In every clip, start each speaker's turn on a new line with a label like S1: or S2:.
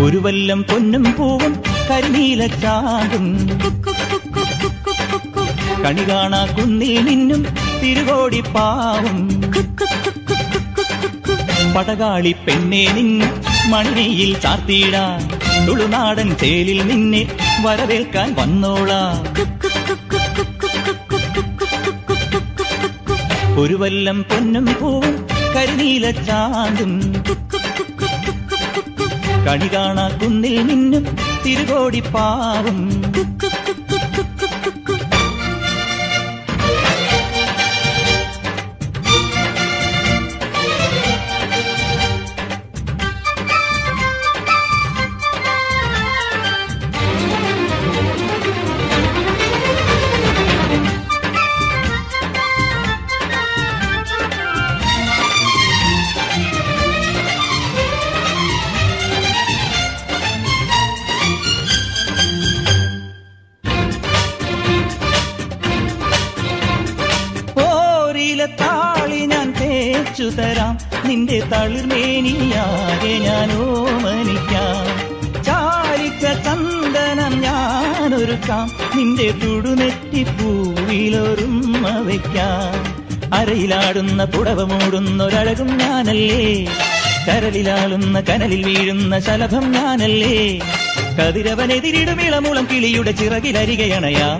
S1: ഒരു വല്ലം പൊന്നും പൂവും കരിനീല ചാടും കണി കാണാ കുന്നിൽ നിന്നും തിരുകോടി പാവും പടകാളി പെണ്ണെ നിന്നു മണിയിൽ ചാർത്തിയിടാൻ തുളുനാടൻ ചേലിൽ നിന്നെ വരവേൽക്കാൻ വന്നോളാം ഒരു വല്ലം പൊന്നും പൂവും കരിനീല ചാണ്ടും കണി കാണാ കുന്നിൽ നിന്നും തിരുകോടി പാവും ഓരിലെ താളി ഞാൻ തേച്ചു തരാം നിന്റെ തളിർമേനിയാകെ ഞാൻ ഓമനിക്കാം ചാലിച്ച ചന്ദനം ഞാനൊരുക്കാം നിന്റെ തുടുനെറ്റിപ്പൂവിലൊരുമ വയ്ക്കാം അരയിലാടുന്ന പുടവ മൂടുന്നൊരഴകും ഞാനല്ലേ കരലിലാളുന്ന കനലിൽ വീഴുന്ന ശലഭം ഞാനല്ലേ കതിരവനെതിരിടും ഇളമുളം കിളിയുടെ ചിറകിലരികയണയാം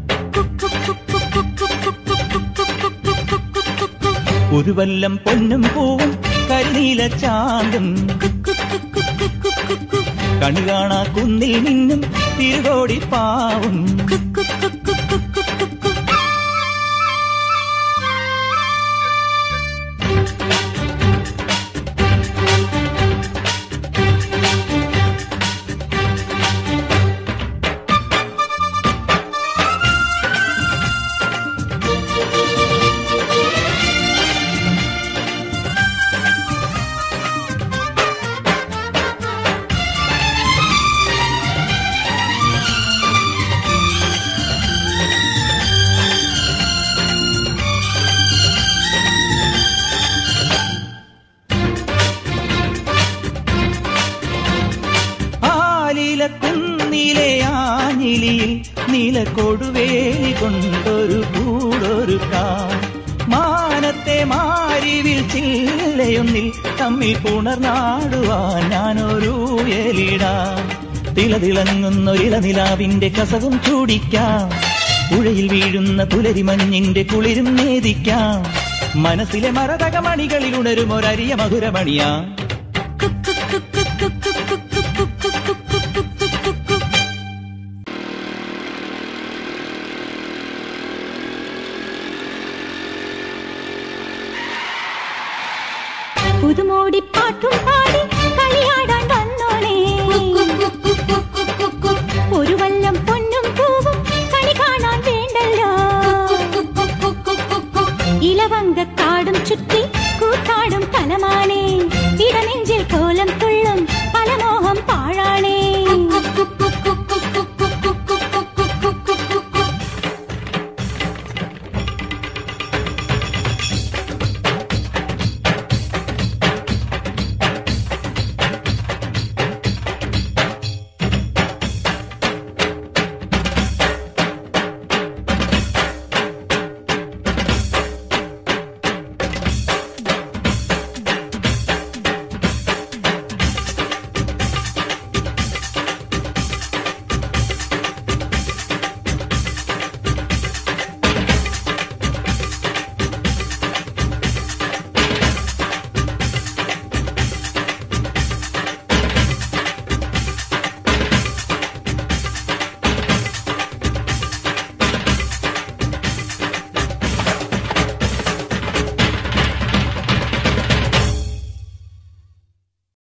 S1: ഒരു വല്ലം പൊന്നും പൂവും കരിനീല ചാണ്ടും കണി കാണാ കുന്നിൽ നിന്നും തിരുകോടി പാവും ആലില കുന്നിലെ ആഞ്ഞിലിയിൽ നീല കൊടുവേലി കൊണ്ടൊരു കൂടൊരു മാനത്തെ മാരിവിൽ ചില്ലയൊന്നിൽ തമ്മിൽ പുണർനാടുവാൻ ഞാനൊരു എലിടാം തിളതിളങ്ങുന്നൊരിളനിലാവിന്റെ കസവും ചൂടിക്കാം പുഴയിൽ വീഴുന്ന പുലരി മഞ്ഞിന്റെ കുളിരും നേദിക്കാം മനസ്സിലെ മരതകമണികളിൽ ഉണരും ഒരരിയ മധുരമണിയാം
S2: പുതുമോടി പാട്ടും പാടി കളിയാടാൻ വന്നോളേ ഒരു വല്ലം പൊന്നും പൂവും കണി കാണാൻ വേണ്ടല്ലോ ഇലവങ്കക്കാടും ചുറ്റി കൂത്താടും കലമാനേ